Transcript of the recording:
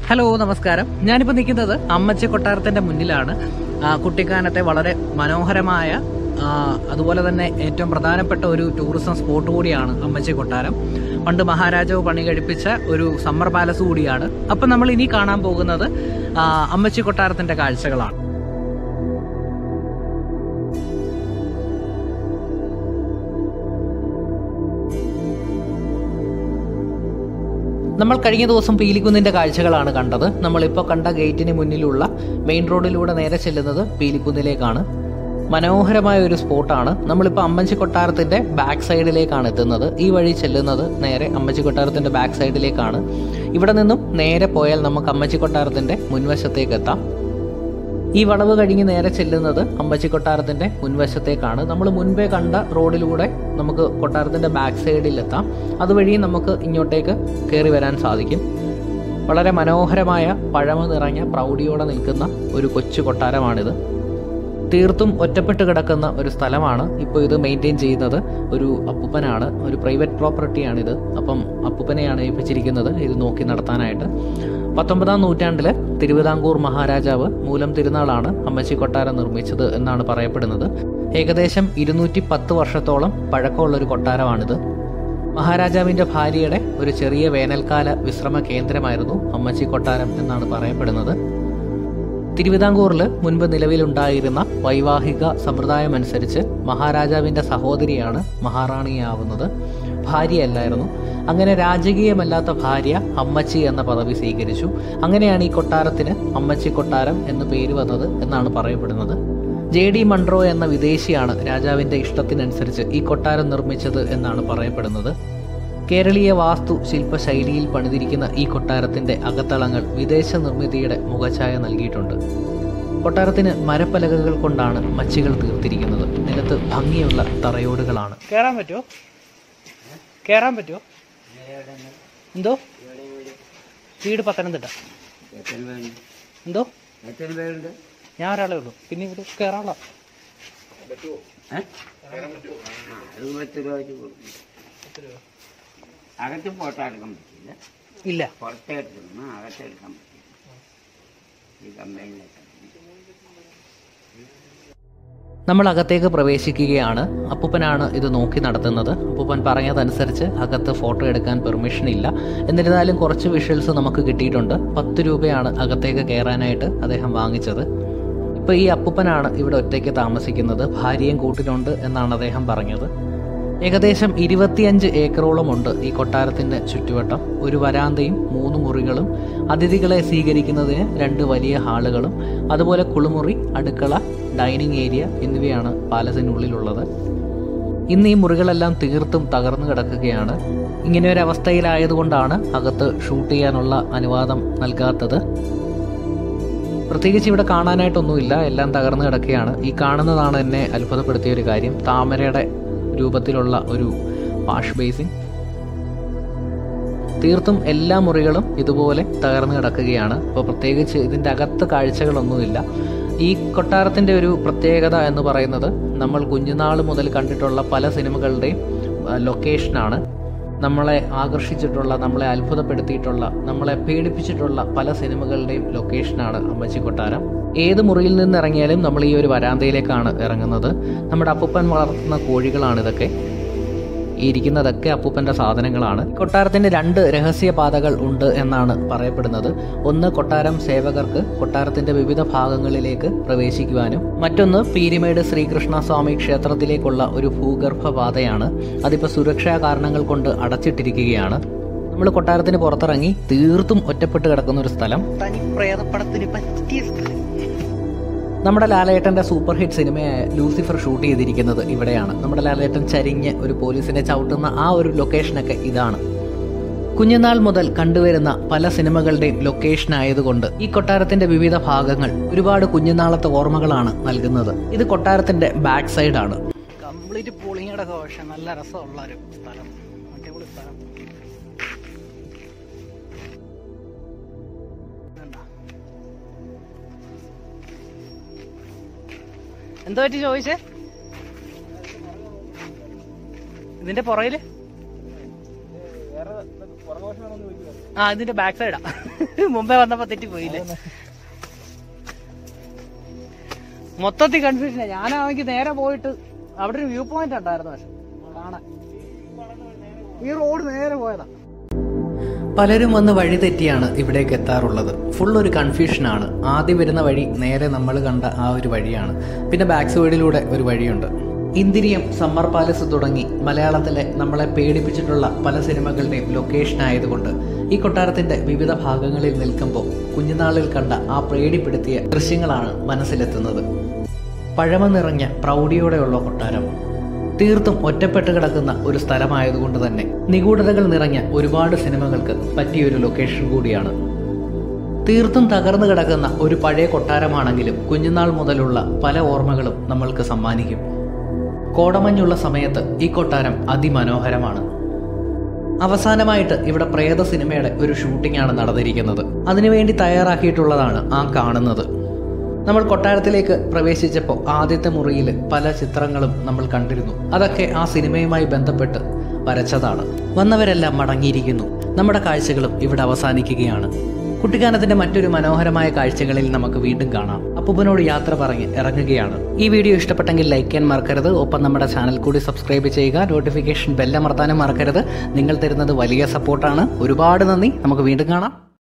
Hello നമസ്കാരം ഞാനിപ്പോൾ നിൽക്കുന്നത് അമ്മച്ചി കൊട്ടാരത്തിന്റെ മുന്നിലാണ് ആ, കുട്ടിക്കാനത്തെ വളരെ മനോഹരമായ ആ, അതുപോലെ തന്നെ ഏറ്റവും പ്രധാനപ്പെട്ട ഒരു ടൂറിസം സ്പോട്ട് കൂടിയാണ് അമ്മച്ചി കൊട്ടാരം പണ്ട് മഹാരാജാവ് പണി കഴിപ്പിച്ച ഒരു സമ്മർ പാലസ് കൂടിയാണ് അപ്പം നമ്മൾ ഇനി കാണാൻ പോകുന്നത് ആ, അമ്മച്ചി കൊട്ടാരത്തിന്റെ കാഴ്ചകളാണ് നമ്മൾ കഴിഞ്ഞ ദിവസം പീലിക്കുന്നിന്റെ കാഴ്ചകളാണ് കണ്ടത് നമ്മളിപ്പോൾ കണ്ട ഗേറ്റിന് മുന്നിലുള്ള മെയിൻ റോഡിലൂടെ നേരെ ചെല്ലുന്നത് പീലിക്കുന്നിലേക്കാണ് മനോഹരമായ ഒരു സ്പോട്ടാണ് നമ്മളിപ്പോൾ അമ്മച്ചി കൊട്ടാരത്തിന്റെ ബാക്ക് സൈഡിലേക്കാണ് എത്തുന്നത് ഈ വഴി ചെല്ലുന്നത് നേരെ അമ്മച്ചി കൊട്ടാരത്തിന്റെ ബാക്ക് സൈഡിലേക്കാണ് ഇവിടെ നിന്നും നേരെ പോയാൽ നമുക്ക് അമ്മച്ചി കൊട്ടാരത്തിന്റെ മുൻവശത്തേക്ക് എത്താം ഈ വളവ് കഴിഞ്ഞ് നേരെ ചെല്ലുന്നത് അമ്പച്ചി കൊട്ടാരത്തിന്റെ മുൻവശത്തേക്കാണ് നമ്മൾ മുൻപേ കണ്ട റോഡിലൂടെ നമുക്ക് കൊട്ടാരത്തിന്റെ ബാക്ക് സൈഡിൽ എത്താം അതുവഴി നമുക്ക് ഇങ്ങോട്ടേക്ക് കയറി വരാൻ സാധിക്കും വളരെ മനോഹരമായ പഴമ നിറഞ്ഞ പ്രൗഢിയോടെ നിൽക്കുന്ന ഒരു കൊച്ചു കൊട്ടാരമാണിത് തീർത്തും ഒറ്റപ്പെട്ട് കിടക്കുന്ന ഒരു സ്ഥലമാണ് ഇപ്പോൾ ഇത് മെയിൻറ്റെയിൻ ചെയ്യുന്നത് ഒരു അപ്പൂപ്പനാണ് ഒരു പ്രൈവറ്റ് പ്രോപ്പർട്ടിയാണിത് അപ്പം അപ്പൂപ്പനെയാണ് ഏൽപ്പിച്ചിരിക്കുന്നത് ഇത് നോക്കി നടത്താനായിട്ട് പത്തൊമ്പതാം നൂറ്റാണ്ടില് തിരുവിതാംകൂർ മഹാരാജാവ് മൂലം തിരുനാളാണ് അമ്മച്ചി കൊട്ടാരം നിർമ്മിച്ചത് എന്നാണ് പറയപ്പെടുന്നത് ഏകദേശം ഇരുന്നൂറ്റി പത്ത് വർഷത്തോളം പഴക്കമുള്ള ഒരു കൊട്ടാരമാണിത് മഹാരാജാവിന്റെ ഭാര്യയുടെ ഒരു ചെറിയ വേനൽക്കാല വിശ്രമ കേന്ദ്രമായിരുന്നു അമ്മച്ചി കൊട്ടാരം എന്നാണ് പറയപ്പെടുന്നത് തിരുവിതാംകൂറിൽ മുൻപ് നിലവിലുണ്ടായിരുന്ന വൈവാഹിക സമ്പ്രദായം അനുസരിച്ച് മഹാരാജാവിന്റെ സഹോദരിയാണ് മഹാറാണിയാവുന്നത് ഭാര്യയല്ലായിരുന്നു അങ്ങനെ രാജകീയമല്ലാത്ത ഭാര്യ അമ്മച്ചി എന്ന പദവി സ്വീകരിച്ചു അങ്ങനെയാണ് ഈ കൊട്ടാരത്തിന് അമ്മച്ചി കൊട്ടാരം എന്ന് പേര് വന്നത് എന്നാണ് പറയപ്പെടുന്നത് ജെ ഡി മൺട്രോ എന്ന വിദേശിയാണ് രാജാവിന്റെ ഇഷ്ടത്തിനനുസരിച്ച് ഈ കൊട്ടാരം നിർമ്മിച്ചത് എന്നാണ് പറയപ്പെടുന്നത് കേരളീയ വാസ്തു ശില്പശൈലിയിൽ പണിതിരിക്കുന്ന ഈ കൊട്ടാരത്തിന്റെ അകത്തളങ്ങൾ വിദേശ നിർമ്മിതിയുടെ മുഖഛായ നൽകിയിട്ടുണ്ട് കൊട്ടാരത്തിന് മരപ്പലകകൾ കൊണ്ടാണ് മച്ചികൾ തീർത്തിരിക്കുന്നത് നിലത്ത് ഭംഗിയുള്ള തറയോടുകളാണ് കയറാൻ പറ്റുമോ കയറാൻ പറ്റുമോ എന്തോ വീട് പത്തനംതിട്ട എത്ര പേരുണ്ട് എന്തോ എത്ര പേരുണ്ട് ഞാൻ ഒരാളേ ഉള്ളൂ പിന്നെ ഇവിടെ കയറാനുള്ള ഏ? ആ, അത് പത്ത് രൂപ വെച്ച് കൊടുക്കും അകത്ത് ഫോട്ടോ എടുക്കാൻ പറ്റില്ല ഇല്ല പുറത്തെ എടുക്കണം അകത്ത് എടുക്കാൻ പറ്റില്ല ഈ കമ്പനിയിലൊക്കെ നമ്മൾ അകത്തേക്ക് പ്രവേശിക്കുകയാണ് അപ്പൂപ്പനാണ് ഇത് നോക്കി നടത്തുന്നത് അപ്പൂപ്പൻ പറഞ്ഞതനുസരിച്ച് അകത്ത് ഫോട്ടോ എടുക്കാൻ പെർമിഷൻ ഇല്ല എന്നിരുന്നാലും കുറച്ച് വിഷ്വൽസ് നമുക്ക് കിട്ടിയിട്ടുണ്ട് പത്ത് രൂപയാണ് അകത്തേക്ക് കയറാനായിട്ട് അദ്ദേഹം വാങ്ങിച്ചത് ഇപ്പോൾ ഈ അപ്പൂപ്പനാണ് ഇവിടെ ഒറ്റയ്ക്ക് താമസിക്കുന്നത് ഭാര്യയും കൂട്ടിലുണ്ട് എന്നാണ് അദ്ദേഹം പറഞ്ഞത് ഏകദേശം ഇരുപത്തിയഞ്ച് ഏക്കറോളം ഉണ്ട് ഈ കൊട്ടാരത്തിന്റെ ചുറ്റുവട്ടം ഒരു വരാന്തയും മൂന്ന് മുറികളും അതിഥികളെ സ്വീകരിക്കുന്നതിന് രണ്ട് വലിയ ഹാളുകളും അതുപോലെ കുളിമുറി അടുക്കള ഡൈനിങ് ഏരിയ എന്നിവയാണ് പാലസിനുള്ളിലുള്ളത് ഇന്ന് ഈ മുറികളെല്ലാം തീർത്തും തകർന്നു കിടക്കുകയാണ് ഇങ്ങനെ ഒരു അവസ്ഥയിലായതുകൊണ്ടാണ് അകത്ത് ഷൂട്ട് ചെയ്യാനുള്ള അനുവാദം നൽകാത്തത് പ്രത്യേകിച്ച് ഇവിടെ കാണാനായിട്ടൊന്നുമില്ല എല്ലാം തകർന്നു കിടക്കുകയാണ് ഈ കാണുന്നതാണ് എന്നെ അത്ഭുതപ്പെടുത്തിയ ഒരു കാര്യം താമരയുടെ രൂപത്തിലുള്ള ഒരു വാഷ് ബേസിൻ തീർത്തും എല്ലാ മുറികളും ഇതുപോലെ തകർന്നു കിടക്കുകയാണ് അപ്പോൾ പ്രത്യേകിച്ച് ഇതിൻ്റെ അകത്ത് കാഴ്ചകളൊന്നുമില്ല ഈ കൊട്ടാരത്തിൻ്റെ ഒരു പ്രത്യേകത എന്ന് പറയുന്നത് നമ്മൾ കുഞ്ഞുനാൾ മുതൽ കണ്ടിട്ടുള്ള പല സിനിമകളുടെയും ആ, ലൊക്കേഷനാണ് നമ്മളെ ആകർഷിച്ചിട്ടുള്ള നമ്മളെ അത്ഭുതപ്പെടുത്തിയിട്ടുള്ള നമ്മളെ പേടിപ്പിച്ചിട്ടുള്ള പല സിനിമകളുടെയും ലൊക്കേഷനാണ് അമ്മച്ചി കൊട്ടാരം ഏത് മുറിയിൽ നിന്ന് ഇറങ്ങിയാലും നമ്മൾ ഈ ഒരു വരാന്തയിലേക്കാണ് ഇറങ്ങുന്നത് നമ്മുടെ അപ്പൂപ്പൻ വളർത്തുന്ന കോഴികളാണ് ഇതൊക്കെ ഈ ഇരിക്കുന്നതൊക്കെ അപ്പൂപ്പന്റെ സാധനങ്ങളാണ് കൊട്ടാരത്തിന് രണ്ട് രഹസ്യ പാതകൾ ഉണ്ട് എന്നാണ് പറയപ്പെടുന്നത് ഒന്ന് കൊട്ടാരം സേവകർക്ക് കൊട്ടാരത്തിന്റെ വിവിധ ഭാഗങ്ങളിലേക്ക് പ്രവേശിക്കുവാനും മറ്റൊന്ന് പീരിമേട് ശ്രീകൃഷ്ണ സ്വാമി ക്ഷേത്രത്തിലേക്കുള്ള ഒരു ഭൂഗർഭ പാതയാണ് അതിപ്പോൾ സുരക്ഷാ കാരണങ്ങൾ കൊണ്ട് അടച്ചിട്ടിരിക്കുകയാണ് നമ്മൾ കൊട്ടാരത്തിന് പുറത്തിറങ്ങി തീർത്തും ഒറ്റപ്പെട്ട് കിടക്കുന്ന ഒരു സ്ഥലം തനി പ്രേതപ്പടത്തിന് പറ്റിയ സ്ഥലം നമ്മുടെ ലാലേട്ടന്റെ സൂപ്പർ ഹിറ്റ് സിനിമയായ ലൂസിഫർ ഷൂട്ട് ചെയ്തിരിക്കുന്നത് ഇവിടെയാണ് നമ്മുടെ ലാലേട്ടൻ ചരിഞ്ഞ് ഒരു പോലീസിനെ ചവിട്ടുന്ന ആ ഒരു ലൊക്കേഷനൊക്കെ ഇതാണ് കുഞ്ഞുനാൾ മുതൽ കണ്ടുവരുന്ന പല സിനിമകളുടെയും ലൊക്കേഷൻ ആയതുകൊണ്ട് ഈ കൊട്ടാരത്തിന്റെ വിവിധ ഭാഗങ്ങൾ ഒരുപാട് കുഞ്ഞുനാളത്തെ ഓർമ്മകളാണ് നൽകുന്നത് ഇത് കൊട്ടാരത്തിന്റെ ബാക്ക് സൈഡ് ആണ് കംപ്ലീറ്റ് പൊളിങ്ങയുടെ പക്ഷെ നല്ല രസമുള്ള ഒരു സ്ഥലം അടിപൊളി സ്ഥലം കണ്ടോ? എന്താ പറ്റി ചോദിച്ചേ ഇതിന്റെ പുറകില് ആ ഇതിന്റെ ബാക്ക് സൈഡാ മുമ്പേ വന്നപ്പോ തെറ്റിപ്പോയില്ലേ മൊത്തത്തിൽ കൺഫ്യൂഷനാ ഞാനാണെങ്കിൽ നേരെ പോയിട്ട് അവിടെ ഒരു വ്യൂ പോയിന്റ് ഉണ്ടായിരുന്നു പക്ഷെ കാണാൻ ഈ റോഡ് നേരെ പോയതാ പലരും വന്ന് വഴി തെറ്റിയാണ് ഇവിടേക്ക് എത്താറുള്ളത് ഫുൾ ഒരു കൺഫ്യൂഷനാണ് ആദ്യം വരുന്ന വഴി നേരെ നമ്മൾ കണ്ട ആ ഒരു വഴിയാണ് പിന്നെ ബാക്ക് സൈഡിലൂടെ ഒരു വഴിയുണ്ട് ഇന്ദിരിയം സമ്മർ പാലസ് തുടങ്ങി മലയാളത്തിലെ നമ്മളെ പേടിപ്പിച്ചിട്ടുള്ള പല സിനിമകളുടെയും ലൊക്കേഷൻ ആയതുകൊണ്ട് ഈ കൊട്ടാരത്തിന്റെ വിവിധ ഭാഗങ്ങളിൽ നിൽക്കുമ്പോൾ കുഞ്ഞുനാളിൽ കണ്ട ആ പേടിപ്പെടുത്തിയ ദൃശ്യങ്ങളാണ് മനസ്സിലെത്തുന്നത് പഴമ നിറഞ്ഞ പ്രൗഢിയോടെയുള്ള കൊട്ടാരം തീർത്തും ഒറ്റപ്പെട്ട് കിടക്കുന്ന ഒരു സ്ഥലമായതുകൊണ്ട് തന്നെ നിഗൂഢതകൾ നിറഞ്ഞ ഒരുപാട് സിനിമകൾക്ക് പറ്റിയൊരു ലൊക്കേഷൻ കൂടിയാണ് തീർത്തും തകർന്നു കിടക്കുന്ന ഒരു പഴയ കൊട്ടാരമാണെങ്കിലും കുഞ്ഞുനാൾ മുതലുള്ള പല ഓർമ്മകളും നമ്മൾക്ക് സമ്മാനിക്കും കോടമഞ്ഞുള്ള സമയത്ത് ഈ കൊട്ടാരം അതിമനോഹരമാണ് അവസാനമായിട്ട് ഇവിടെ പ്രേത സിനിമയുടെ ഒരു ഷൂട്ടിംഗ് ആണ് നടന്നിരിക്കുന്നത് അതിനുവേണ്ടി തയ്യാറാക്കിയിട്ടുള്ളതാണ് ആ കാണുന്നത് നമ്മൾ കൊട്ടാരത്തിലേക്ക് പ്രവേശിച്ചപ്പോൾ ആദ്യത്തെ മുറിയിൽ പല ചിത്രങ്ങളും നമ്മൾ കണ്ടിരുന്നു അതൊക്കെ ആ സിനിമയുമായി ബന്ധപ്പെട്ട് വരച്ചതാണ് വന്നവരെല്ലാം മടങ്ങിയിരിക്കുന്നു നമ്മുടെ കാഴ്ചകളും ഇവിടെ അവസാനിക്കുകയാണ് കുട്ടിക്കാനത്തിന്റെ മറ്റൊരു മനോഹരമായ കാഴ്ചകളിൽ നമുക്ക് വീണ്ടും കാണാം അപ്പൂപ്പനോട് യാത്ര പറഞ്ഞ് ഇറങ്ങുകയാണ് ഈ വീഡിയോ ഇഷ്ടപ്പെട്ടെങ്കിൽ ലൈക്ക് ചെയ്യാൻ മറക്കരുത് ഒപ്പം നമ്മുടെ ചാനൽ കൂടി സബ്സ്ക്രൈബ് ചെയ്യുക നോട്ടിഫിക്കേഷൻ ബെല്ലമർത്താനും മറക്കരുത് നിങ്ങൾ തരുന്നത് വലിയ സപ്പോർട്ടാണ് ഒരുപാട് നന്ദി നമുക്ക് വീണ്ടും കാണാം